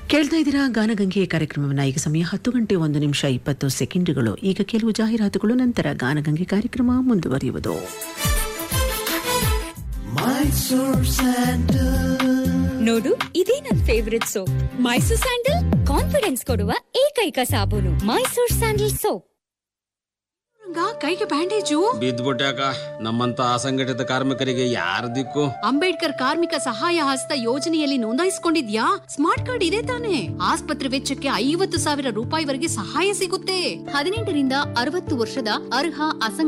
ಕೇಳ್ತಾ ಇದ್ದೀರಾ ಗಾನಗಂಗೆ ಕಾರ್ಯಕ್ರಮವನ್ನು ಈಗ ಸಮಯ ಹತ್ತು ಗಂಟೆ ಒಂದು ನಿಮಿಷ ಇಪ್ಪತ್ತು ಸೆಕೆಂಡುಗಳು ಈಗ ಕೆಲವು ಜಾಹೀರಾತುಗಳು ನಂತರ ಗಾನಗಂಗೆ ಕಾರ್ಯಕ್ರಮ ಮುಂದುವರಿಯುವುದು ನೋಡು ಇದೇ ನನ್ favourite soap Mysore sandal confidence ಕೊಡುವ ಏಕೈಕ ಸಾಬೂನು ಮೈಸೂರ್ ಸ್ಯಾಂಡಲ್ ಸೋಪ್ ರಂಗ ಕೈಗೆ ಬ್ಯಾಂಡೇಜು ಬಿದ್ದ್ಬಿಟ್ಯಾಕ ನಮ್ಮಂತ ಅಸಂಘಟಿತ ಕಾರ್ಮಿಕರಿಗೆ ಯಾರ ದಿಕ್ಕು ಅಂಬೇಡ್ಕರ್ ಕಾರ್ಮಿಕ ಸಹಾಯ ಹಸ್ತ ಯೋಜನೆಯಲ್ಲಿ ನೋಂದಾಯಿಸಿಕೊಂಡಿದ್ಯಾ ಸ್ಮಾರ್ಟ್ ಕಾರ್ಡ್ ಇದೆ ತಾನೆ ಆಸ್ಪತ್ರೆ ವೆಚ್ಚಕ್ಕೆ ಐವತ್ತು ಸಾವಿರ ರೂಪಾಯಿವರೆಗೆ ಸಹಾಯ ಸಿಗುತ್ತೆ ಹದಿನೆಂಟರಿಂದ ಅರವತ್ತು ವರ್ಷದ ಅರ್ಹ ಅಸಂಘಟಿತ